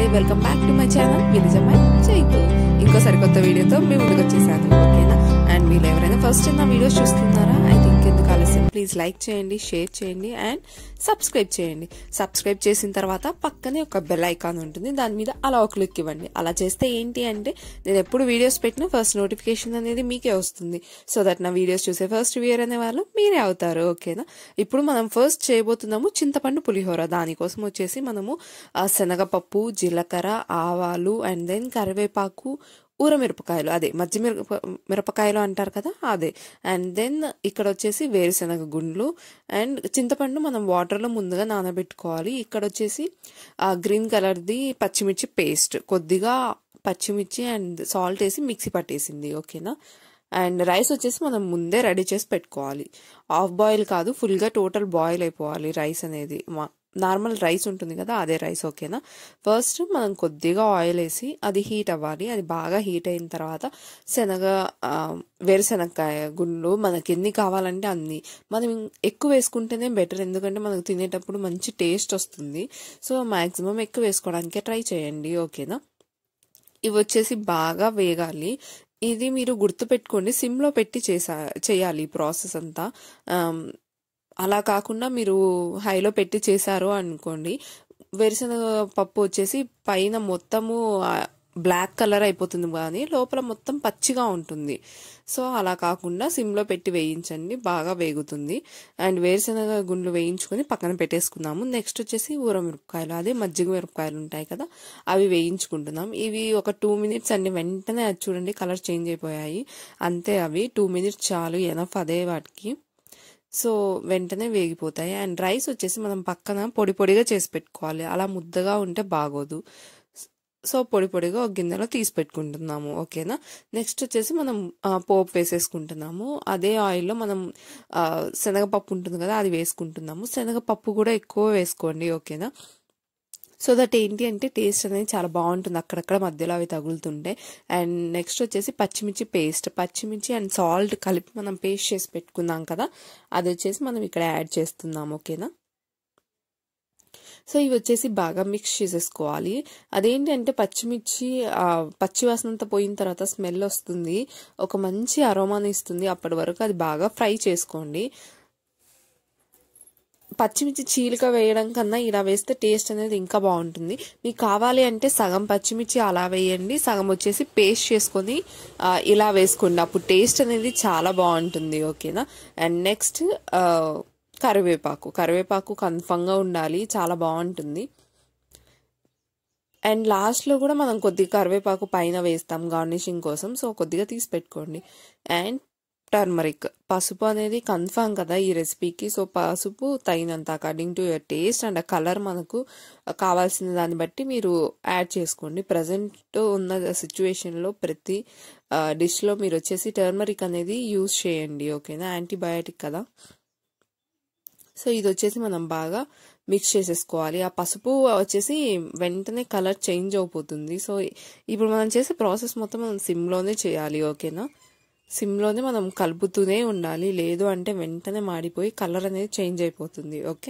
welcome back to my channel village అమ్మాయి చైతు ఇంకో సరికొత్త వీడియోతో మేము ముందుకు వచ్చేసాను ఓకేనా అండ్ మీరు ఎవరైనా ఫస్ట్ టైం నా వీడియోస్ చూస్తున్నారా అయితే ఇంకెందుకు ఆలస్యం ప్లీజ్ లైక్ చేయండి షేర్ చేయండి అండ్ సబ్స్క్రైబ్ చేయండి సబ్స్క్రైబ్ చేసిన తర్వాత పక్కనే ఒక బెల్ ఐకాన్ ఉంటుంది దాని మీద అలా ఒక క్లిక్ ఇవ్వండి అలా చేస్తే ఏంటి అంటే నేను ఎప్పుడు వీడియోస్ పెట్టినా ఫస్ట్ నోటిఫికేషన్ అనేది మీకే వస్తుంది సో దట్ నా వీడియోస్ చూసే ఫస్ట్ వ్యూయర్ అనే వాళ్ళు మీరే అవుతారు ఓకేనా ఇప్పుడు మనం ఫస్ట్ చేయబోతున్నాము చింతపండు పులిహోర దానికోసం వచ్చేసి మనము ఆ, శనగపప్పు జీలకర్ర ఆవాలు అండ్ దెన్ కరివేపాకు ఊరమిరపకాయలు అదే మధ్య మిరప మిరపకాయలు అంటారు కదా అదే అండ్ దెన్ ఇక్కడ వచ్చేసి వేరుశనగ గుండ్లు అండ్ చింతపండు మనం వాటర్లో ముందుగా నానబెట్టుకోవాలి ఇక్కడ వచ్చేసి ఆ గ్రీన్ కలర్ది పచ్చిమిర్చి పేస్ట్ కొద్దిగా పచ్చిమిర్చి అండ్ సాల్ట్ వేసి మిక్సీ పట్టేసింది ఓకేనా అండ్ రైస్ వచ్చేసి మనం ముందే రెడీ చేసి పెట్టుకోవాలి హాఫ్ బాయిల్ కాదు ఫుల్గా టోటల్ బాయిల్ అయిపోవాలి రైస్ అనేది మా నార్మల్ రైస్ ఉంటుంది కదా అదే రైస్ ఓకేనా ఫస్ట్ మనం కొద్దిగా ఆయిల్ వేసి అది హీట్ అవ్వాలి అది బాగా హీట్ అయిన తర్వాత శనగ ఆ, వేరుశనగకాయ గుండ్లు మనకి ఎన్ని కావాలంటే అన్ని మనం ఎక్కువ వేసుకుంటేనే బెటర్ ఎందుకంటే మనకు తినేటప్పుడు మంచి టేస్ట్ వస్తుంది సో మాక్సిమం ఎక్కువ వేసుకోవడానికే ట్రై చేయండి ఓకేనా ఇవి వచ్చేసి బాగా వేగాలి ఇది మీరు గుర్తుపెట్టుకోండి సిమ్లో పెట్టి చేసా చేయాలి ఈ ప్రాసెస్ అంతా ఆమ్, అలా కాకుండా మీరు హైలో పెట్టి చేశారు అనుకోండి వేరుశనగ పప్పు వచ్చేసి పైన మొత్తము బ్లాక్ కలర్ అయిపోతుంది కానీ లోపల మొత్తం పచ్చిగా ఉంటుంది సో అలా కాకుండా సిమ్లో పెట్టి వేయించండి బాగా వేగుతుంది అండ్ వేరుశనగ గుండ్లు వేయించుకొని పక్కన పెట్టేసుకున్నాము నెక్స్ట్ వచ్చేసి ఊర మిరపకాయలు అదే మజ్జిగ మిరపకాయలు ఉంటాయి కదా అవి వేయించుకుంటున్నాం ఇవి ఒక టూ మినిట్స్ అండి వెంటనే అది చూడండి కలర్ చేంజ్ అయిపోయాయి అంతే అవి టూ మినిట్స్ చాలు ఎనఫ్ అదే వాటికి సో వెంటనే వేగిపోతాయి అండ్ రైస్ వచ్చేసి మనం పక్కన పొడి పొడిగా చేసి పెట్టుకోవాలి అలా ముద్దగా ఉంటే బాగోదు సో పొడి పొడిగా ఒక గిన్నెలో తీసి పెట్టుకుంటున్నాము ఓకేనా నెక్స్ట్ వచ్చేసి మనం ఆ, పోపు వేసేసుకుంటున్నాము అదే ఆయిల్లో మనం ఆ, శనగపప్పు ఉంటుంది కదా అది వేసుకుంటున్నాము శనగపప్పు కూడా ఎక్కువ వేసుకోండి ఓకేనా సో దట్ ఏంటి అంటే టేస్ట్ అనేది చాలా బాగుంటుంది అక్కడక్కడ మధ్యలో అవి తగులుతుంటే అండ్ నెక్స్ట్ వచ్చేసి పచ్చిమిర్చి పేస్ట్ పచ్చిమిర్చి అండ్ సాల్ట్ కలిపి మనం పేస్ట్ చేసి పెట్టుకున్నాం కదా అది వచ్చేసి మనం ఇక్కడ యాడ్ చేస్తున్నాం ఓకేనా సో ఇవి వచ్చేసి బాగా మిక్స్ చేసేసుకోవాలి అదేంటి అంటే పచ్చిమిర్చి ఆ, పచ్చి వాసన అంతా పోయిన తర్వాత స్మెల్ వస్తుంది ఒక మంచి అరోమాని ఇస్తుంది అప్పటి వరకు అది బాగా ఫ్రై చేసుకోండి పచ్చిమిర్చి చీలిక వేయడం కన్నా ఇలా వేస్తే టేస్ట్ అనేది ఇంకా బాగుంటుంది మీకు కావాలి అంటే సగం పచ్చిమిర్చి అలా వేయండి సగం వచ్చేసి పేస్ట్ చేసుకొని ఆ, ఇలా వేసుకోండి అప్పుడు టేస్ట్ అనేది చాలా బాగుంటుంది ఓకేనా అండ్ నెక్స్ట్ కరివేపాకు కరివేపాకు కన్ఫామ్గా ఉండాలి చాలా బాగుంటుంది అండ్ లాస్ట్లో కూడా మనం కొద్దిగా కరివేపాకు పైన వేస్తాం గార్నిషింగ్ కోసం సో కొద్దిగా తీసి పెట్టుకోండి అండ్ టర్మరిక్ పసుపు అనేది కన్ఫామ్ కదా ఈ రెసిపీకి సో పసుపు తగినంత according to your taste and colour మనకు కావాల్సిన దాన్ని బట్టి మీరు యాడ్ చేసుకోండి ప్రజెంట్ ఉన్న సిచ్యువేషన్లో ప్రతి డిష్లో మీరు వచ్చేసి టర్మరిక్ అనేది యూజ్ చేయండి ఓకేనా యాంటీబయాటిక్ కదా సో ఇది వచ్చేసి మనం బాగా మిక్స్ చేసేసుకోవాలి ఆ పసుపు వచ్చేసి వెంటనే కలర్ చేంజ్ అయిపోతుంది సో ఇప్పుడు మనం చేసే ప్రాసెస్ మొత్తం మనం సిమ్లోనే చేయాలి ఓకేనా సిమ్లోనే మనం కలుపుతూనే ఉండాలి లేదు అంటే వెంటనే మాడిపోయి కలర్ అనేది చేంజ్ అయిపోతుంది ఓకే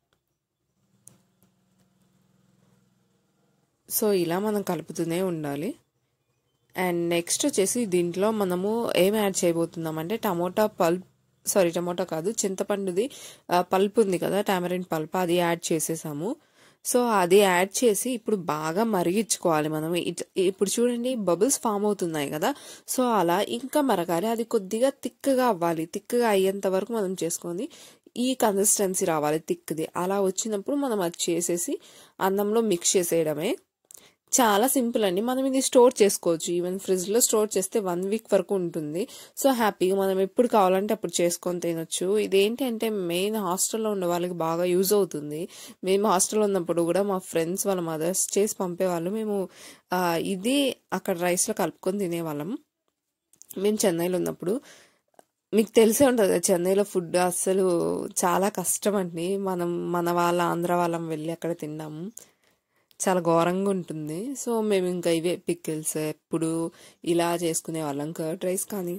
సో ఇలా మనం కలుపుతూనే ఉండాలి అండ్ నెక్స్ట్ వచ్చేసి దీంట్లో మనము ఏం యాడ్ చేయబోతున్నాం అంటే టమోటా పల్ప్ సారీ టమోటా కాదు చింతపండుది ఆ, పల్ప్ ఉంది కదా టామరిన్ పల్ప్ అది యాడ్ చేసేసాము సో అది యాడ్ చేసి ఇప్పుడు బాగా మరిగించుకోవాలి మనం ఇట్- ఇప్పుడు చూడండి బబుల్స్ ఫామ్ అవుతున్నాయి కదా సో అలా ఇంకా మరగాలి అది కొద్దిగా తిక్కగా అవ్వాలి తిక్కగా అయ్యేంత వరకు మనం చేసుకొని ఈ కన్సిస్టెన్సీ రావాలి తిక్కుది అలా వచ్చినప్పుడు మనం అది చేసేసి అన్నంలో మిక్స్ చేసేయడమే చాలా సింపుల్ అండి మనం ఇది స్టోర్ చేసుకోవచ్చు ఈవెన్ ఫ్రిడ్జ్ లో స్టోర్ చేస్తే వన్ వీక్ వరకు ఉంటుంది సో హ్యాపీగా మనం ఎప్పుడు కావాలంటే అప్పుడు చేసుకొని తినొచ్చు ఇదేంటి అంటే మెయిన్ హాస్టల్లో ఉన్న వాళ్ళకి బాగా యూజ్ అవుతుంది మేము హాస్టల్లో ఉన్నప్పుడు కూడా మా ఫ్రెండ్స్ వాళ్ళ మదర్స్ చేసి పంపేవాళ్ళు మేము ఆ, ఇది అక్కడ రైస్లో కలుపుకొని తినేవాళ్ళం మేము చెన్నైలో ఉన్నప్పుడు మీకు తెలిసే ఉంటుంది కదా, చెన్నైలో ఫుడ్ అస్సలు చాలా కష్టం అండి మనం మన వాళ్ళ ఆంధ్ర వాళ్ళం వెళ్ళి అక్కడ తిన్నాము చాలా ఘోరంగా ఉంటుంది సో మేము ఇంకా ఇవే పికిల్స్ ఎప్పుడు ఇలా చేసుకునే వాళ్ళం కర్డ్ రైస్ కానీ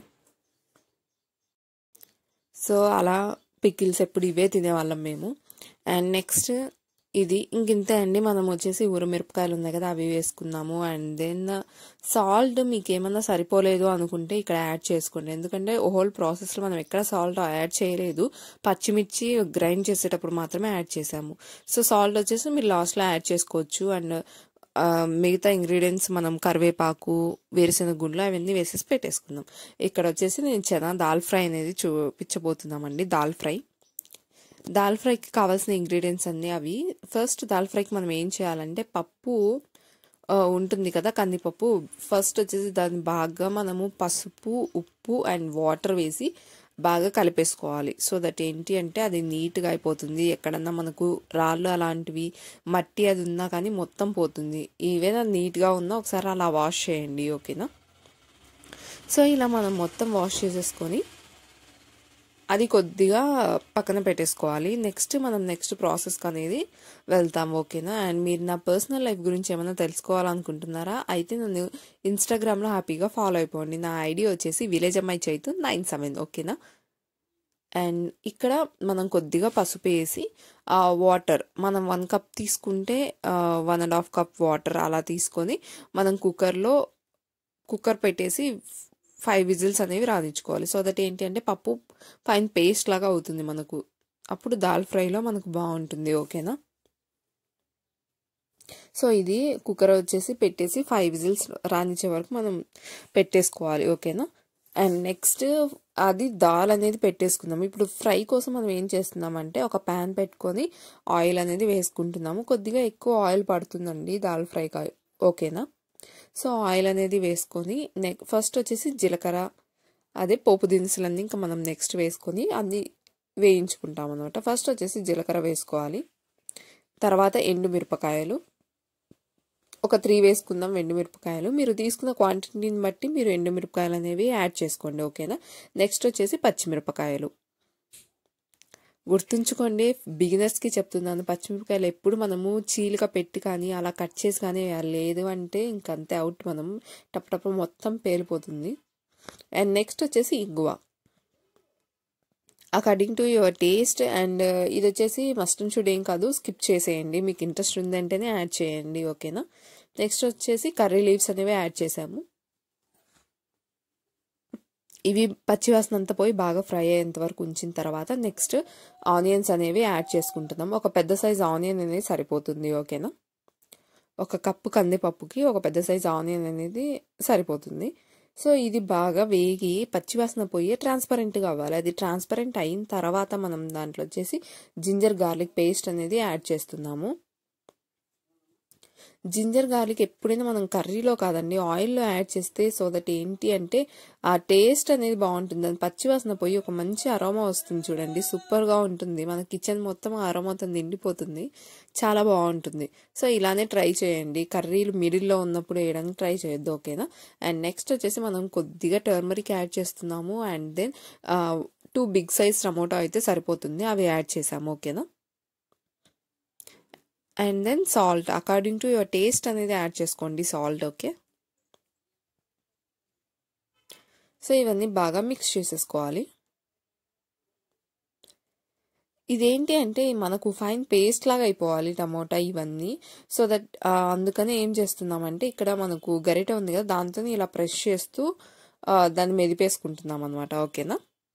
సో అలా పికిల్స్ ఎప్పుడు ఇవే తినేవాళ్ళం మేము అండ్ నెక్స్ట్ ఇది ఇంకింతే అండి మనం వచ్చేసి ఊరమిరపకాయలు ఉన్నాయి కదా అవి వేసుకున్నాము అండ్ దెన్ సాల్ట్ మీకు ఏమన్నా సరిపోలేదు అనుకుంటే ఇక్కడ యాడ్ చేసుకోండి ఎందుకంటే హోల్ ప్రాసెస్లో మనం ఎక్కడ సాల్ట్ యాడ్ చేయలేదు పచ్చిమిర్చి గ్రైండ్ చేసేటప్పుడు మాత్రమే యాడ్ చేసాము సో సాల్ట్ వచ్చేసి మీరు లాస్ట్లో యాడ్ చేసుకోవచ్చు అండ్ ఆ, మిగతా ఇంగ్రీడియంట్స్ మనం కరివేపాకు వేరుశెనగ గుండ్లు అవన్నీ వేసేసి పెట్టేసుకుందాం ఇక్కడ వచ్చేసి నేను చెనా దాల్ ఫ్రై అనేది చూపించబోతున్నామండి దాల్ ఫ్రై దాల్ ఫ్రైకి కావాల్సిన ఇంగ్రీడియంట్స్ అన్నీ అవి ఫస్ట్ దాల్ ఫ్రైకి మనం ఏం చేయాలంటే పప్పు ఆ, ఉంటుంది కదా కందిపప్పు ఫస్ట్ వచ్చేసి దాన్ని బాగా మనము పసుపు ఉప్పు అండ్ వాటర్ వేసి బాగా కలిపేసుకోవాలి సో దట్ ఏంటి అంటే అది నీట్గా అయిపోతుంది ఎక్కడన్నా మనకు రాళ్ళు అలాంటివి మట్టి అది ఉన్నా కానీ మొత్తం పోతుంది ఈవెన్ అది నీట్గా ఉన్నా ఒకసారి అలా వాష్ చేయండి ఓకేనా సో ఇలా మనం మొత్తం వాష్ చేసేసుకొని అది కొద్దిగా పక్కన పెట్టేసుకోవాలి నెక్స్ట్ మనం నెక్స్ట్ ప్రాసెస్కి అనేది వెళ్తాం ఓకేనా అండ్ మీరు నా పర్సనల్ లైఫ్ గురించి ఏమైనా తెలుసుకోవాలనుకుంటున్నారా అయితే నన్ను ఇన్స్టాగ్రామ్లో హ్యాపీగా ఫాలో అయిపోండి నా ఐడి వచ్చేసి విలేజ్ అమ్మాయి చైతు నైన్ సెవెన్ ఓకేనా అండ్ ఇక్కడ మనం కొద్దిగా పసుపు వేసి వాటర్ మనం వన్ కప్ తీసుకుంటే one and half cup water అలా తీసుకొని మనం కుక్కర్లో కుక్కర్ పెట్టేసి ఫైవ్ విజిల్స్ అనేవి రానిచ్చుకోవాలి సో దట్ ఏంటి అంటే పప్పు ఫైన్ పేస్ట్ లాగా అవుతుంది మనకు అప్పుడు దాల్ ఫ్రైలో మనకు బాగుంటుంది ఓకేనా సో ఇది కుక్కర్ వచ్చేసి పెట్టేసి ఫైవ్ విజిల్స్ రానిచ్చే వరకు మనం పెట్టేసుకోవాలి ఓకేనా అండ్ నెక్స్ట్ అది దాల్ అనేది పెట్టేసుకుందాం ఇప్పుడు ఫ్రై కోసం మనం ఏం చేస్తున్నామంటే ఒక ప్యాన్ పెట్టుకొని ఆయిల్ అనేది వేసుకుంటున్నాము కొద్దిగా ఎక్కువ ఆయిల్ పడుతుందండి దాల్ ఫ్రై ఓకేనా సో ఆయిల్ అనేది వేసుకొని నెక్ ఫస్ట్ వచ్చేసి జీలకర్ర అదే పోపు దినుసులన్నీ ఇంకా మనం నెక్స్ట్ వేసుకొని అన్ని వేయించుకుంటాం అనమాట ఫస్ట్ వచ్చేసి జీలకర్ర వేసుకోవాలి తర్వాత ఎండు మిరపకాయలు ఒక త్రీ వేసుకుందాం ఎండుమిరపకాయలు మీరు తీసుకున్న క్వాంటిటీని బట్టి మీరు ఎండుమిరపకాయలు అనేవి యాడ్ చేసుకోండి ఓకేనా నెక్స్ట్ వచ్చేసి పచ్చిమిరపకాయలు గుర్తుంచుకోండి బిగినర్స్కి చెప్తున్నాను పచ్చిమిరపకాయలు ఎప్పుడు మనము చీలిక పెట్టి కానీ అలా కట్ చేసి కానీ వేయాలి లేదు అంటే ఇంకంతే అవుట్ మనం టప్ టప్ మొత్తం పేలిపోతుంది అండ్ నెక్స్ట్ వచ్చేసి ఇంగువ according to your taste and ఇది వచ్చేసి మస్ట్ అండ్ షుడ్ ఏం కాదు స్కిప్ చేసేయండి మీకు ఇంట్రెస్ట్ ఉందంటేనే యాడ్ చేయండి ఓకేనా నెక్స్ట్ వచ్చేసి కర్రీ లీవ్స్ అనేవి యాడ్ చేసాము ఇవి పచ్చివాసన అంతా పోయి బాగా ఫ్రై అయ్యేంత వరకు ఉంచిన తర్వాత నెక్స్ట్ ఆనియన్స్ అనేవి యాడ్ చేసుకుంటున్నాం ఒక పెద్ద సైజ్ ఆనియన్ అనేది సరిపోతుంది ఓకేనా ఒక కప్పు కందిపప్పుకి ఒక పెద్ద సైజ్ ఆనియన్ అనేది సరిపోతుంది సో ఇది బాగా వేగి పచ్చివాసన పోయి ట్రాన్స్పరెంట్గా అవ్వాలి అది ట్రాన్స్పరెంట్ అయిన తర్వాత మనం దాంట్లో వచ్చేసి జింజర్ గార్లిక్ పేస్ట్ అనేది యాడ్ చేస్తున్నాము జింజర్ గార్లిక్ ఎప్పుడైనా మనం కర్రీలో కాదండి ఆయిల్లో యాడ్ చేస్తే సో దట్ ఏంటి అంటే ఆ టేస్ట్ అనేది బాగుంటుంది అది పచ్చివాసన పోయి ఒక మంచి అరోమా వస్తుంది చూడండి సూపర్గా ఉంటుంది మన కిచెన్ మొత్తం ఆ అరోమాతో నిండిపోతుంది చాలా బాగుంటుంది సో ఇలానే ట్రై చేయండి కర్రీలు మిడిల్లో ఉన్నప్పుడు వేయడానికి ట్రై చేయొద్దు ఓకేనా అండ్ నెక్స్ట్ వచ్చేసి మనం కొద్దిగా టర్మరిక్ యాడ్ చేస్తున్నాము and then two big size tomato అయితే సరిపోతుంది అవి యాడ్ చేసాము ఓకేనా and then salt according to your taste అనేది యాడ్ చేసుకోండి సాల్ట్ ఓకే సో ఇవన్నీ బాగా మిక్స్ చేసేసుకోవాలి ఇదేంటి అంటే మనకు ఫైన్ పేస్ట్ లాగా అయిపోవాలి టమోటా ఇవన్నీ సో దట్ అందుకనే ఏం చేస్తున్నామంటే ఇక్కడ మనకు గరిట ఉంది కదా దాంతో ఇలా ప్రెస్ చేస్తూ దాన్ని మెదిపేసుకుంటున్నాం అనమాట ఓకేనా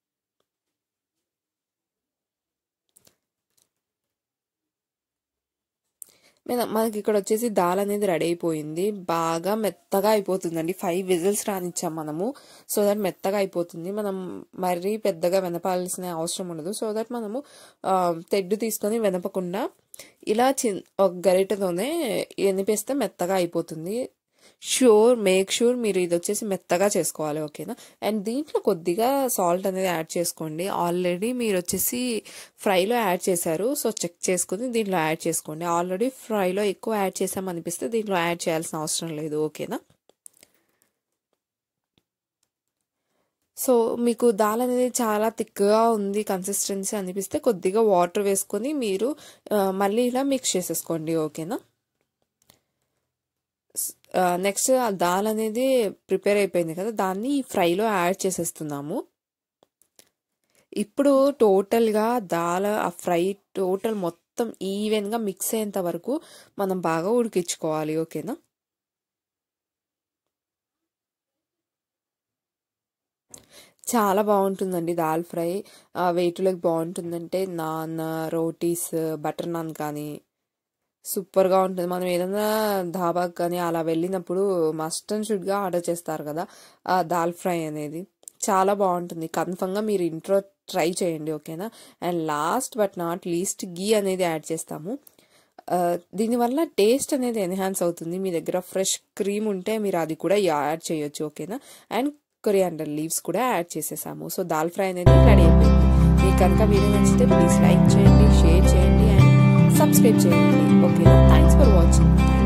మనకి ఇక్కడ వచ్చేసి దాల్ అనేది రెడీ అయిపోయింది బాగా మెత్తగా అయిపోతుందండి ఫైవ్ విజిల్స్ రానిచ్చాం మనము సో దట్ మెత్తగా అయిపోతుంది మనం మరీ పెద్దగా వెనపాల్సిన అవసరం ఉండదు సో దట్ మనము తెడ్డు తీసుకొని వెనపకుండా ఇలా చి ఒక గరిటతోనే ఎనిపేస్తే మెత్తగా అయిపోతుంది షూర్ మేక్ షూర్ మీరు ఇది వచ్చేసి మెత్తగా చేసుకోవాలి ఓకేనా అండ్ దీంట్లో కొద్దిగా సాల్ట్ అనేది యాడ్ చేసుకోండి ఆల్రెడీ మీరు వచ్చేసి ఫ్రైలో యాడ్ చేశారు సో చెక్ చేసుకుని దీంట్లో యాడ్ చేసుకోండి ఆల్రెడీ ఫ్రైలో ఎక్కువ యాడ్ చేసామనిపిస్తే దీంట్లో యాడ్ చేయాల్సిన అవసరం లేదు ఓకేనా సో మీకు దాల్ అనేది చాలా థిక్గా ఉంది కన్సిస్టెన్సీ అనిపిస్తే కొద్దిగా వాటర్ వేసుకొని మీరు మళ్ళీ ఇలా మిక్స్ చేసేసుకోండి ఓకేనా నెక్స్ట్ ఆ దాల్ అనేది ప్రిపేర్ అయిపోయింది కదా దాన్ని ఈ ఫ్రైలో యాడ్ చేసేస్తున్నాము ఇప్పుడు టోటల్గా దాల్ ఆ ఫ్రై టోటల్ మొత్తం మొత్తం ఈవెన్గా మిక్స్ అయ్యేంత వరకు మనం బాగా ఉడికించుకోవాలి ఓకేనా చాలా బాగుంటుందండి దాల్ ఫ్రై వెయిట్లోకి బాగుంటుందంటే నాన్ రోటీస్ బటర్ నాన్ కానీ సూపర్గా ఉంటుంది మనం ఏదైనా ధాబాకి కానీ అలా వెళ్ళినప్పుడు మస్ట్ అండ్ షుడ్గా ఆర్డర్ చేస్తారు కదా ఆ దాల్ ఫ్రై అనేది చాలా బాగుంటుంది కన్ఫర్మ్గా మీరు ఇంట్రో ట్రై చేయండి ఓకేనా and last but not least ghee అనేది యాడ్ చేస్తాము దీనివల్ల టేస్ట్ అనేది ఎన్హాన్స్ అవుతుంది మీ దగ్గర ఫ్రెష్ క్రీమ్ ఉంటే మీరు అది కూడా యాడ్ చేయొచ్చు ఓకేనా అండ్ కొరియాండర్ లీవ్స్ కూడా యాడ్ చేసేసాము సో దాల్ ఫ్రై అనేది రెడీ అయిపోయింది మీకు కనుక వీడియో నచ్చితే ప్లీజ్ లైక్ చేయండి షేర్ చేయండి అండ్ సబ్స్క్రైబ్ చేయండి ఓకేనా థ్యాంక్స్ ఫర్ వాచింగ్